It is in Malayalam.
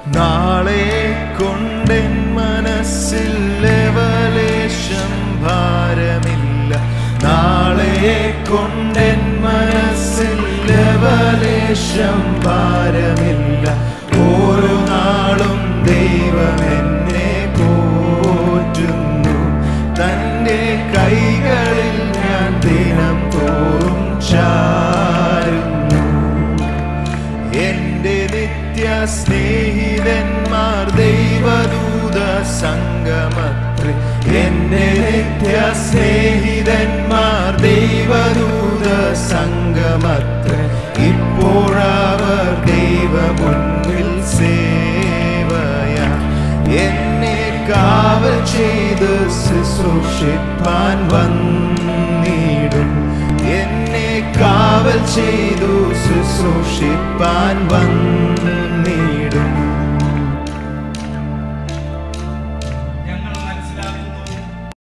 നാളെ കൊണ്ടെൻ മനസ്സിൽ ലവലേശം ഭാരമില്ല നാളെ കൊണ്ടെൻ മനസ്സിൽ ലവലേശം ഭാരമില്ല ഓരോ നാളും ദൈവം എന്നെ പോറ്റുന്നു തൻ്റെ കൈകളിൽ ഞാൻ ദിനം തോറും ചാരുന്നു എന്റെ നിത്യ സ്നേഹിതന്മാർ ദൈവദൂത സംഗമത്രേ എന്റെ നിത്യ സ്നേഹിതന്മാർ ദൈവദൂത സംഗമത്രേ ഇപ്പോഴവർ ദൈവ മുന്നിൽ സേവയാ എന്നെ കാവൽ ചെയ്ത് ശുശ്രൂഷിപ്പാൻ വന്നിടും എന്നെ കാവൽ ചെയ്തു ശുശ്രൂഷിപ്പാൻ വന്നിടും